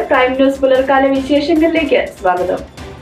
prime news പുലർക്കാല വിശേഷങ്ങളിലേക്ക് സ്വാഗതം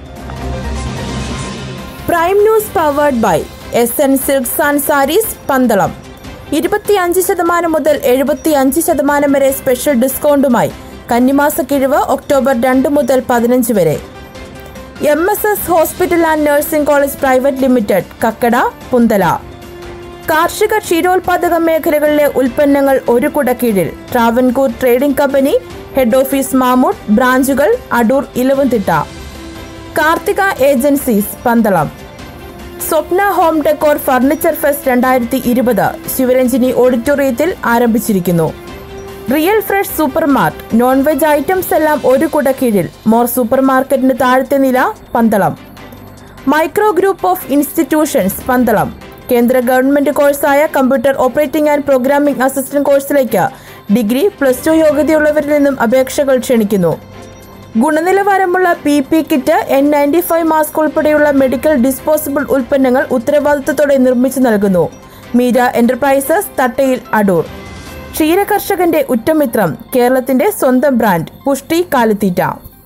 prime news powered by S N silks and sarees Pandalam ഇരുപത്തിയഞ്ച് ശതമാനം മുതൽ എഴുപത്തിയഞ്ച് ശതമാനം വരെ സ്പെഷ്യൽ ഡിസ്കൗണ്ടുമായി കന്നിമാസ കിഴിവ് ഒക്ടോബർ രണ്ട് മുതൽ പതിനഞ്ച് വരെ M S S hospital and nursing college private limited Kakkada Punthala കാർഷിക ക്ഷീരോത്പാദക മേഖലകളിലെ ഉൽപ്പന്നങ്ങൾ ഒരു കുടക്കീഴിൽ Travancore trading company head office Mamood ബ്രാഞ്ചുകൾ Adoor Elavanthitta Karthika agencies Pandalam Swapna home decor furniture fest രണ്ടായിരത്തി ഇരുപത് ശിവരഞ്ജിനി ഓഡിറ്റോറിയത്തിൽ ആരംഭിച്ചിരിക്കുന്നു real fresh super mart non veg items എല്ലാം ഒരു കുട കീഴിൽ മോർ സൂപ്പർ മാർക്കറ്റിന് താഴത്തെ നില Pandalam micro group of institutions Pandalam കേന്ദ്ര ഗവൺമെന്റ് കോഴ്സായ computer operating and programming assistant കോഴ്സിലേക്ക് ഡിഗ്രി പ്ലസ് ടു യോഗ്യതയുള്ളവരിൽ നിന്നും അപേക്ഷകൾ ക്ഷണിക്കുന്നു ഗുണനിലവാരമുള്ള P P kit N ninety five mask ഉൾപ്പെടെയുള്ള മെഡിക്കൽ ഡിസ്പോസിബിൾ ഉൽപ്പന്നങ്ങൾ ഉത്തരവാദിത്തത്തോടെ നിർമ്മിച്ചു നൽകുന്നു മീര എന്റർപ്രൈസസ് തട്ടയിൽ അടൂർ ക്ഷീരകർഷകന്റെ ഉറ്റമിത്രം കേരളത്തിന്റെ സ്വന്തം ബ്രാൻഡ് പുഷ്ടി കാലിത്തീറ്റ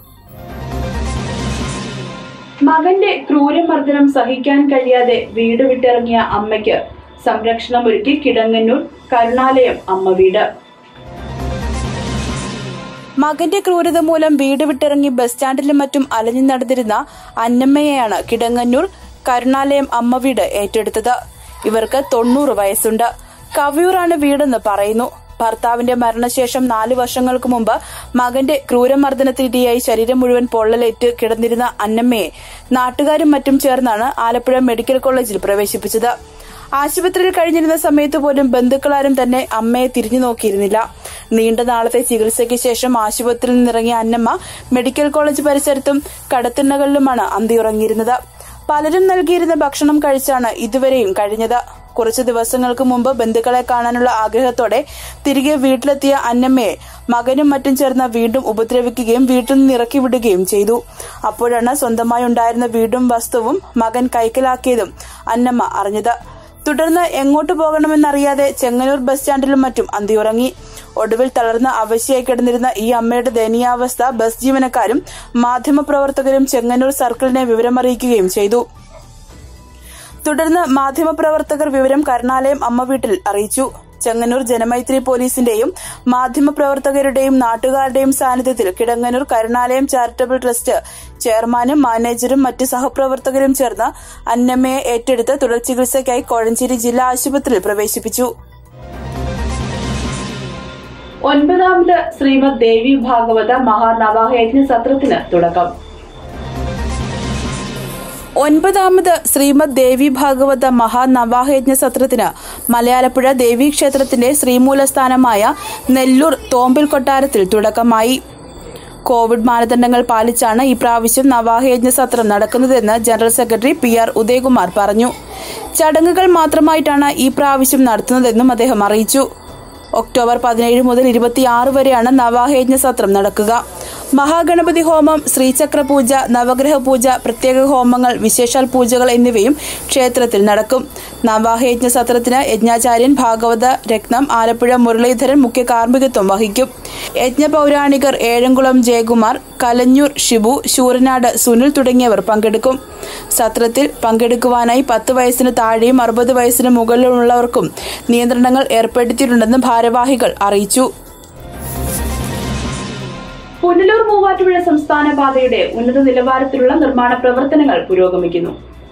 മകന്റെ ക്രൂരമർദ്ദനം സഹിക്കാൻ കഴിയാതെ വീട് വിട്ടിറങ്ങിയ അമ്മയ്ക്ക് സംരക്ഷണമൊരുക്കി കിടങ്ങന്നൂർ കരുണാലയം അമ്മ വീട് മകന്റെ ക്രൂരത മൂലം വീട് വിട്ടിറങ്ങി ബസ് സ്റ്റാൻഡിലും മറ്റും അലഞ്ഞു നടന്നിരുന്ന അന്നമ്മയെയാണ് കിടങ്ങന്നൂർ കരുണാലയം അമ്മ വീട് ഏറ്റെടുത്തത് ഇവർക്ക് തൊണ്ണൂറ് വയസ്സുണ്ട് കവിയൂറാണ് വീടെന്ന് പറയുന്നു ഭർത്താവിന്റെ മരണശേഷം നാല് വർഷങ്ങൾക്ക് മുമ്പ് മകന്റെ ക്രൂരമർദ്ദനത്തിനിരയായി ശരീരം മുഴുവൻ പൊള്ളലേറ്റ് കിടന്നിരുന്ന അന്നമ്മയെ നാട്ടുകാരും മറ്റും ചേർന്നാണ് ആലപ്പുഴ മെഡിക്കൽ കോളേജിൽ പ്രവേശിപ്പിച്ചത് ആശുപത്രിയിൽ കഴിഞ്ഞിരുന്ന സമയത്ത് പോലും ബന്ധുക്കളാരും തന്നെ അമ്മയെ തിരിഞ്ഞു നോക്കിയിരുന്നില്ല നീണ്ട നാളത്തെ ചികിത്സയ്ക്ക് ശേഷം ആശുപത്രിയിൽ നിന്നിറങ്ങിയ അന്നമ്മ മെഡിക്കൽ കോളേജ് പരിസരത്തും കടത്തിണ്ണകളിലുമാണ് അന്തിയുറങ്ങിയിരുന്നത് പലരും നൽകിയിരുന്ന ഭക്ഷണം കഴിച്ചാണ് ഇതുവരെയും കഴിഞ്ഞത് കുറച്ചു ദിവസങ്ങൾക്ക് മുമ്പ് ബന്ധുക്കളെ കാണാനുള്ള ആഗ്രഹത്തോടെ തിരികെ വീട്ടിലെത്തിയ അന്നമ്മയെ മകനും മറ്റും ചേർന്ന് വീണ്ടും ഉപദ്രവിക്കുകയും വീട്ടിൽ നിന്ന് ഇറക്കി വിടുകയും ചെയ്തു അപ്പോഴാണ് സ്വന്തമായി ഉണ്ടായിരുന്ന വീടും വസ്തുവും മകൻ കൈക്കലാക്കിയതും അന്നമ്മ അറിഞ്ഞത് തുടർന്ന് എങ്ങോട്ട് പോകണമെന്നറിയാതെ ചെങ്ങന്നൂർ ബസ് സ്റ്റാൻഡിലും മറ്റും അന്തിയുറങ്ങി ഒടുവിൽ തളർന്ന് അവശയായി കിടന്നിരുന്ന ഈ അമ്മയുടെ ദയനീയാവസ്ഥ ബസ് ജീവനക്കാരും മാധ്യമപ്രവർത്തകരും ചെങ്ങന്നൂർ സർക്കിളിനെ വിവരമറിയിക്കുകയും ചെയ്തു തുടർന്ന് മാധ്യമപ്രവർത്തകർ വിവരം കരുണാലയം അമ്മ വീട്ടിൽ അറിയിച്ചു ചെങ്ങന്നൂർ ജനമൈത്രി പോലീസിന്റെയും മാധ്യമപ്രവർത്തകരുടെയും നാട്ടുകാരുടെയും സാന്നിധ്യത്തിൽ കിടങ്ങന്നൂർ കരുണാലയം ചാരിറ്റബിൾ ട്രസ്റ്റ് ചെയർമാനും മാനേജരും മറ്റ് സഹപ്രവർത്തകരും ചേർന്ന് അന്നമ്മയെ ഏറ്റെടുത്ത് തുടർ ചികിത്സയ്ക്കായി കോഴഞ്ചേരി ജില്ലാ ആശുപത്രിയിൽ പ്രവേശിപ്പിച്ചു ഒൻപതാമത് ശ്രീമദ് ദേവി ഭാഗവത മഹാനവയജ്ഞ സത്രത്തിന് തുടക്കം ഒൻപതാമത് ശ്രീമദ് ദേവി ഭാഗവത മഹാനവാഹയജ്ഞ സത്രത്തിന് മലയാളപ്പുഴ ദേവീക്ഷേത്രത്തിന്റെ ശ്രീമൂലസ്ഥാനമായ നെല്ലൂർ തോമ്പിൽ കൊട്ടാരത്തിൽ തുടക്കമായി കോവിഡ് മാനദണ്ഡങ്ങൾ പാലിച്ചാണ് ഈ പ്രാവശ്യം നവാഹയജ്ഞ സത്രം നടക്കുന്നതെന്ന് general secretary P R Udayakumar പറഞ്ഞു ചടങ്ങുകൾ മാത്രമായിട്ടാണ് ഈ പ്രാവശ്യം നടത്തുന്നതെന്നും അദ്ദേഹം അറിയിച്ചു ഒക്ടോബർ പതിനേഴ് മുതൽ ഇരുപത്തിയാറ് വരെയാണ് നവാഹയജ്ഞ സത്രം നടക്കുക മഹാഗണപതി ഹോമം ശ്രീചക്ര പൂജ നവഗ്രഹ പൂജ പ്രത്യേക ഹോമങ്ങൾ വിശേഷാൽ പൂജകൾ എന്നിവയും ക്ഷേത്രത്തിൽ നടക്കും നവാഹയജ്ഞ സത്രത്തിന് യജ്ഞാചാര്യൻ ഭാഗവത രത്നം ആലപ്പുഴ മുരളീധരൻ മുഖ്യ കാർമ്മികത്വം വഹിക്കും യജ്ഞ പൗരാണികർ ഏഴംകുളം ജയകുമാർ കലഞ്ഞൂർ ഷിബു ശൂരനാട് സുനിൽ തുടങ്ങിയവർ പങ്കെടുക്കും സത്രത്തിൽ പങ്കെടുക്കുവാനായി പത്ത് വയസ്സിന് താഴെയും അറുപത് വയസ്സിന് മുകളിലുള്ളവർക്കും നിയന്ത്രണങ്ങൾ ഏർപ്പെടുത്തിയിട്ടുണ്ടെന്ന് ഭാരവാഹികൾ അറിയിച്ചു പുനലൂർ മൂവാറ്റുപുഴ സംസ്ഥാന പാതയുടെ ഉന്നത നിലവാരത്തിലുള്ള നിർമ്മാണ പ്രവർത്തനങ്ങൾ പുരോഗമിക്കുന്നു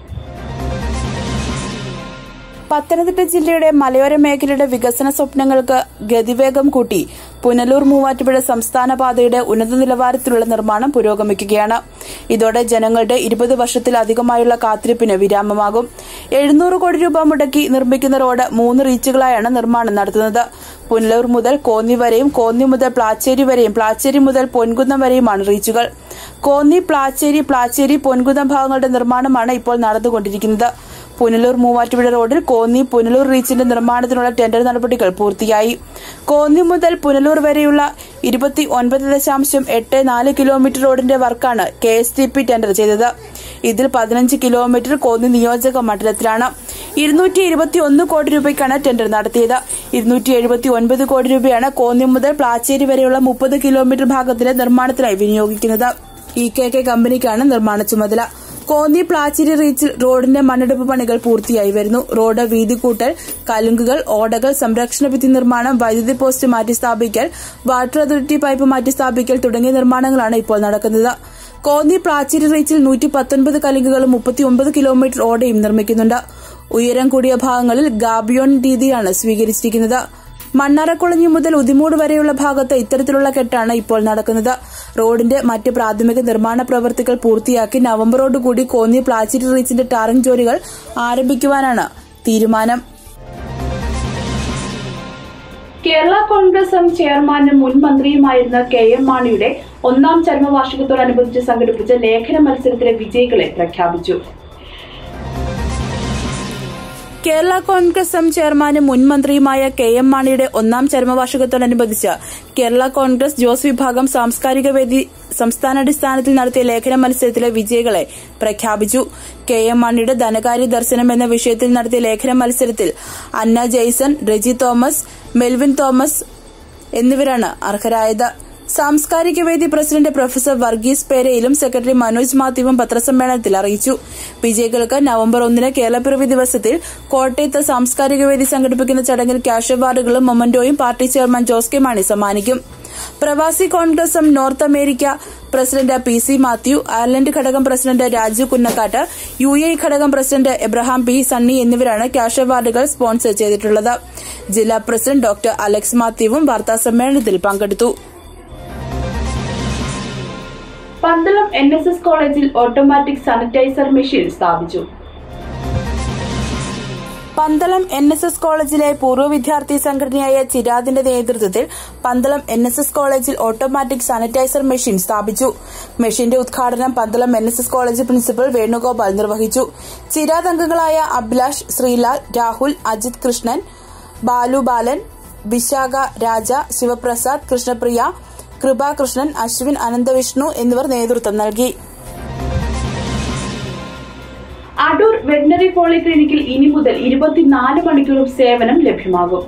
പത്തനംതിട്ട ജില്ലയുടെ മലയോര മേഖലയുടെ വികസന സ്വപ്നങ്ങൾക്ക് ഗതിവേഗം കൂട്ടി പുനലൂർ മൂവാറ്റുപുഴ സംസ്ഥാന പാതയുടെ ഉന്നത നിലവാരത്തിലുള്ള നിർമ്മാണം പുരോഗമിക്കുകയാണ് ഇതോടെ ജനങ്ങളുടെ ഇരുപത് വർഷത്തിലധികമായുള്ള കാത്തിരിപ്പിന് വിരാമമാകും എഴുന്നൂറ് കോടി രൂപ മുടക്കി നിർമ്മിക്കുന്ന റോഡ് മൂന്ന് റീച്ചുകളായാണ് നിർമ്മാണം നടത്തുന്നത് പുനലൂർ മുതൽ കോന്നി വരെയും കോന്നി മുതൽ പ്ലാച്ചേരി വരെയും പ്ലാച്ചേരി മുതൽ പൊൻകുന്നം വരെയുമാണ് റീച്ചുകൾ കോന്നി പ്ലാച്ചേരി പ്ലാച്ചേരി പൊൻകുന്നം ഭാഗങ്ങളുടെ നിർമ്മാണമാണ് ഇപ്പോൾ നടന്നുകൊണ്ടിരിക്കുന്നത് പുനലൂർ മൂവാറ്റുപുഴ റോഡിൽ കോന്നി പുനലൂർ റീച്ചിന്റെ നിർമ്മാണത്തിനുള്ള ടെൻഡർ നടപടികൾ പൂർത്തിയായി കോന്നി മുതൽ പുനലൂർ വരെയുള്ള ഇരുപത്തി ഒൻപത് ദശാംശം എട്ട് നാല് കിലോമീറ്റർ റോഡിന്റെ വർക്കാണ് K S T P tender ചെയ്തത് ഇതിൽ പതിനഞ്ച് കിലോമീറ്റർ കോന്നി നിയോജക മണ്ഡലത്തിലാണ് ഇരുന്നൂറ്റി ഇരുപത്തി ഒന്ന് കോടി രൂപയ്ക്കാണ് ടെൻഡർ നടത്തിയത് ഇരുന്നൂറ്റി എഴുപത്തി ഒൻപത് കോടി രൂപയാണ് കോന്നി മുതൽ പ്ലാച്ചേരി വരെയുള്ള മുപ്പത് കിലോമീറ്റർ ഭാഗത്തിന്റെ നിർമ്മാണത്തിനായി വിനിയോഗിക്കുന്നത് ഇ കെ കെ കമ്പനിക്കാണ് നിർമ്മാണ ചുമതല കോന്നി പ്ലാച്ചിരി റീച്ചിൽ റോഡിന്റെ മണ്ണെടുപ്പ് പണികൾ പൂർത്തിയായി വരുന്നു റോഡ് വീതി കൂട്ടൽ കലുങ്കുകൾ ഓടകൾ സംരക്ഷണ ഭിത്തി നിർമ്മാണം വൈദ്യുതി പോസ്റ്റ് മാറ്റി സ്ഥാപിക്കൽ വാട്ടർ അതോറിറ്റി പൈപ്പ് മാറ്റി സ്ഥാപിക്കൽ തുടങ്ങിയ നിർമ്മാണങ്ങളാണ് ഇപ്പോൾ നടക്കുന്നത് കോന്നി പ്ലാച്ചിരി റീച്ചിൽ നൂറ്റി പത്തൊൻപത് കലുങ്കുകളും മുപ്പത്തിയൊമ്പത് കിലോമീറ്റർ ഓടയും നിർമ്മിക്കുന്നുണ്ട് ഉയരം കൂടിയ ഭാഗങ്ങളിൽ ഗാബിയോൺ രീതിയാണ് സ്വീകരിച്ചിരിക്കുന്നത് മണ്ണാറക്കുളഞ്ഞി മുതൽ ഉദിമൂട് വരെയുള്ള ഭാഗത്ത് ഇത്തരത്തിലുള്ള കെട്ടാണ് ഇപ്പോൾ നടക്കുന്നത് റോഡിന്റെ മറ്റ് പ്രാഥമിക നിർമ്മാണ പ്രവൃത്തികൾ പൂർത്തിയാക്കി നവംബറോടുകൂടി കോന്നി പ്ലാച്ചിരി റീച്ചിന്റെ ടാറിംഗ് ജോലികൾ ആരംഭിക്കുവാനാണ് തീരുമാനം കേരള കോൺഗ്രസ് എം ചെയർമാനും മുൻ മന്ത്രിയുമായിരുന്ന കെ എം മാണിയുടെ ഒന്നാം ചരമവാർഷികത്തോടനുബന്ധിച്ച് സംഘടിപ്പിച്ച ലേഖന മത്സരത്തിലെ വിജയികളെ പ്രഖ്യാപിച്ചു കേരള കോൺഗ്രസ് എം ചെയർമാനും മുൻ മന്ത്രിയുമായ കെ എം മാണിയുടെ ഒന്നാം ചരമവാർഷികത്തോടനുബന്ധിച്ച് കേരള കോൺഗ്രസ് ജോസ് വിഭാഗം സാംസ്കാരിക വേദി സംസ്ഥാനാടിസ്ഥാനത്തിൽ നടത്തിയ ലേഖന മത്സരത്തിലെ വിജയികളെ പ്രഖ്യാപിച്ചു കെ എം മാണിയുടെ ധനകാര്യ ദർശനം എന്ന വിഷയത്തിൽ നടത്തിയ ലേഖന മത്സരത്തിൽ Anna Jaison Reji Thomas Melvin Thomas എന്നിവരാണ് അർഹരായത് സാംസ്കാരിക വേദി പ്രസിഡന്റ് പ്രൊഫസർ വർഗീസ് പേരയിലും സെക്രട്ടറി മനോജ് മാത്യുവും പത്രസമ്മേളനത്തിൽ അറിയിച്ചു വിജയികൾക്ക് നവംബർ ഒന്നിന് കേരളപ്പിറവി ദിവസത്തിൽ കോട്ടയത്ത് സാംസ്കാരിക വേദി സംഘടിപ്പിക്കുന്ന ചടങ്ങിൽ ക്യാഷ് അവാർഡുകളും മൊമന്റോയും party chairman Jose K Mani സമ്മാനിക്കും Pravasi Congress M north America president P C Mathew Ireland ഘടകം president Raju Kunnakkattu U A ഘടകം പ്രസിഡന്റ് എബ്രഹാം പി സണ്ണി എന്നിവരാണ് ക്യാഷ് അവാർഡുകൾ സ്പോൺസർ ചെയ്തിട്ടുള്ളത് ജില്ലാ പ്രസിഡന്റ് ഡോക്ടർ അലക്സ് മാത്യുവും വാർത്താസമ്മേളനത്തിൽ പങ്കെടുത്തു പന്തളം എൻ എസ് എസ് കോളേജിൽ ഓട്ടോമാറ്റിക് സാനിറ്റൈസർ മെഷീൻ സ്ഥാപിച്ചു പന്തളം എൻ എസ് എസ് കോളേജിലെ പൂർവ്വ വിദ്യാർത്ഥി സംഘടനയായ ചിരാദിന്റെ നേതൃത്വത്തിൽ പന്തളം എൻ എസ് എസ് കോളേജിൽ ഓട്ടോമാറ്റിക് സാനിറ്റൈസർ മെഷീൻ സ്ഥാപിച്ചു മെഷീന്റെ ഉദ്ഘാടനം Pandalam N S S college principal Venugopal നിർവഹിച്ചു ചിരാദ് അംഗങ്ങളായ അഭിലാഷ് ശ്രീലാൽ രാഹുൽ അജിത് കൃഷ്ണൻ ബാലു ബാലൻ വിശാഖ രാജ ശിവപ്രസാദ് കൃഷ്ണപ്രിയ കൃപാകൃഷ്ണൻ അശ്വിൻ അനന്തവിഷ്ണു എന്നിവർ നേതൃത്വം നൽകി അടൂർ വെറ്റിനറി പോളിക്ലിനിക്കിൽ ഇനി മുതൽ ഇരുപത്തിനാല് മണിക്കൂറും സേവനം ലഭ്യമാകും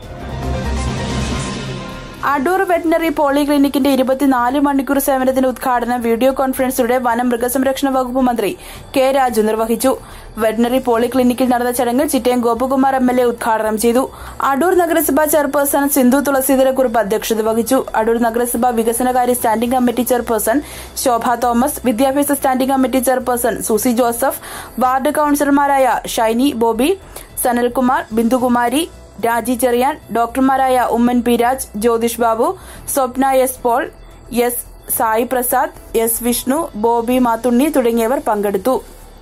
അടൂർ വെറ്റിനറി പോളിക്ലിനിക്കിന്റെ ഇരുപത്തിനാല് മണിക്കൂർ സേവനത്തിന്റെ ഉദ്ഘാടനം വീഡിയോ കോൺഫറൻസിലൂടെ വനം മൃഗസംരക്ഷണ വകുപ്പ് മന്ത്രി കെ രാജു നിർവഹിച്ചു വെറ്റിനറി പോളിക്ലിനിക്കിൽ നടന്ന ചടങ്ങിൽ Chittayam Gopakumar M L A ഉദ്ഘാടനം ചെയ്തു അടൂർ നഗരസഭാ ചെയർപേഴ്സൺ സിന്ധു തുളസീധരക്കുറുപ്പ് അധ്യക്ഷത വഹിച്ചു അടൂർ നഗരസഭാ വികസനകാര്യ standing committee chairperson Shobha Thomas വിദ്യാഭ്യാസ standing committee chairperson Susie Joseph ward കൌൺസിലർമാരായ ഷൈനി ബോബി സനൽകുമാർ ബിന്ദുകുമാരി രാജി ചെറിയാൻ ഡോക്ടർമാരായ Oommen P Raj Jyothish Babu Swapna S Paul S Sai Prasad S Vishnu Bobby Mathunni തുടങ്ങിയവർ പങ്കെടുത്തു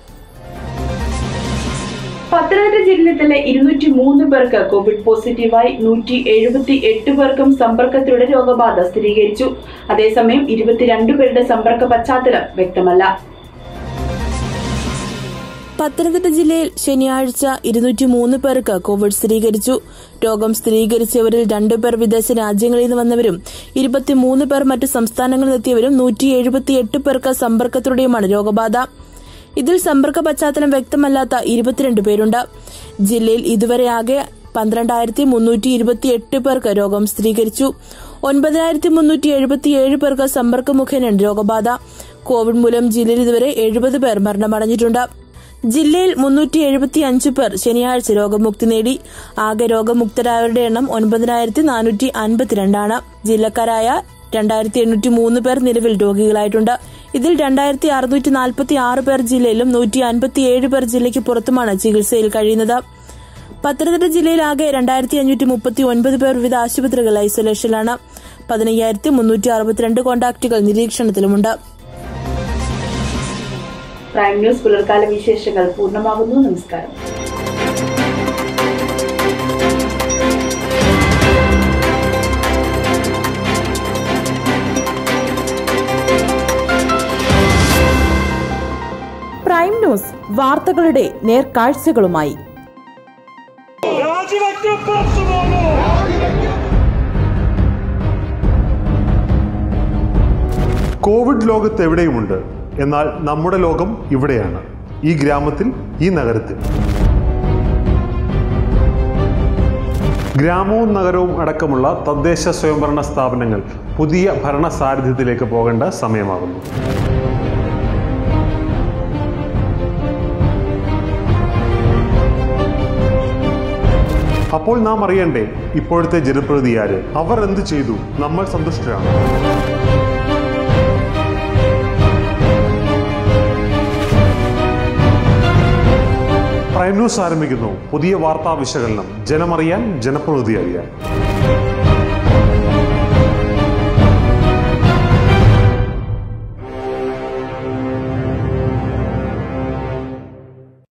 പത്തനംതിട്ട ജില്ലയിലെ ഇരുന്നൂറ്റി മൂന്ന് പേർക്ക് കോവിഡ് പോസിറ്റീവായി നൂറ്റി എഴുപത്തി എട്ട് പേർക്കും സമ്പർക്കത്തിലൂടെ രോഗബാധ സ്ഥിരീകരിച്ചു അതേസമയം ഇരുപത്തിരണ്ട് പേരുടെ സമ്പർക്ക പശ്ചാത്തലം വ്യക്തമല്ല പത്തനംതിട്ട ജില്ലയിൽ ശനിയാഴ്ച ഇരുന്നൂറ്റി മൂന്ന് പേർക്ക് കോവിഡ് സ്ഥിരീകരിച്ചു രോഗം സ്ഥിരീകരിച്ചവരിൽ രണ്ടുപേർ വിദേശ രാജ്യങ്ങളിൽ നിന്ന് വന്നവരും ഇരുപത്തിമൂന്ന് പേർ മറ്റ് സംസ്ഥാനങ്ങളിൽ എത്തിയവരും നൂറ്റി എഴുപത്തിയെട്ട് പേർക്ക് സമ്പർക്കത്തിലൂടെയുമാണ് രോഗബാധ ഇതിൽ സമ്പർക്ക പശ്ചാത്തലം വ്യക്തമല്ലാത്ത ഇരുപത്തിരണ്ട് പേരുണ്ട് ജില്ലയിൽ ഇതുവരെ ആകെ പന്ത്രണ്ടായിരത്തി മുന്നൂറ്റി ഇരുപത്തിയെട്ട് പേർക്ക് രോഗം സ്ഥിരീകരിച്ചു ഒൻപതിനായിരത്തി മുന്നൂറ്റി എഴുപത്തിയേഴ് പേർക്ക് സമ്പർക്ക മുഖേനയാണ് രോഗബാധ കോവിഡ് മൂലം ജില്ലയിൽ ഇതുവരെ എഴുപത് പേർ മരണമടഞ്ഞിട്ടുണ്ട് ജില്ലയിൽ മുന്നൂറ്റി എഴുപത്തി അഞ്ച് പേർ ശനിയാഴ്ച രോഗമുക്തി നേടി ആകെ രോഗമുക്തരായവരുടെ എണ്ണം ഒൻപതിനായിരത്തി നാനൂറ്റി അൻപത്തിരണ്ടാണ് ജില്ലക്കാരായ രണ്ടായിരത്തി എണ്ണൂറ്റി മൂന്ന് പേർ നിലവിൽ രോഗികളായിട്ടുണ്ട് ഇതിൽ രണ്ടായിരത്തി അറുന്നൂറ്റി നാൽപ്പത്തി ആറ് പേർ ജില്ലയിലും നൂറ്റി അൻപത്തിയേഴ് പേർ ജില്ലയ്ക്ക് പുറത്തുമാണ് ചികിത്സയിൽ കഴിയുന്നത് പത്തനംതിട്ട ജില്ലയിൽ ആകെ രണ്ടായിരത്തി അഞ്ഞൂറ്റി മുപ്പത്തി ഒൻപത് പേർ വിവിധ ആശുപത്രികൾ ഐസൊലേഷനിലാണ് പതിനയ്യായിരത്തി മുന്നൂറ്റി അറുപത്തിരണ്ട് കോണ്ടാക്ടുകൾ നിരീക്ഷണത്തിലുമുണ്ട് പ്രൈം ന്യൂസ് പുലർക്കാല വിശേഷങ്ങൾ പൂർണ്ണമാകുന്നു നമസ്കാരം പ്രൈം ന്യൂസ് വാർത്തകളുടെ നേർക്കാഴ്ചകളുമായി രാജിവെക്കും പുറത്തു പോകൂ കോവിഡ് ലോകത്ത് എവിടെയുമുണ്ട് എന്നാൽ നമ്മുടെ ലോകം ഇവിടെയാണ് ഈ ഗ്രാമത്തിൽ ഈ നഗരത്തിൽ ഗ്രാമവും നഗരവും അടക്കമുള്ള തദ്ദേശ സ്വയംഭരണ സ്ഥാപനങ്ങൾ പുതിയ ഭരണ സാന്നിധ്യത്തിലേക്ക് പോകേണ്ട സമയമാകുന്നു അപ്പോൾ നാം അറിയണ്ടേ ഇപ്പോഴത്തെ ജനപ്രതിനിധി ആര് അവർ എന്ത് ചെയ്തു നമ്മൾ സന്തുഷ്ടരാണ് പ്രൈം ന്യൂസ് ആരംഭിക്കുന്നു പുതിയ വാർത്താ വിശകലനം ജനമറിയാൻ ജനപ്രതിനിധി അറിയാൻ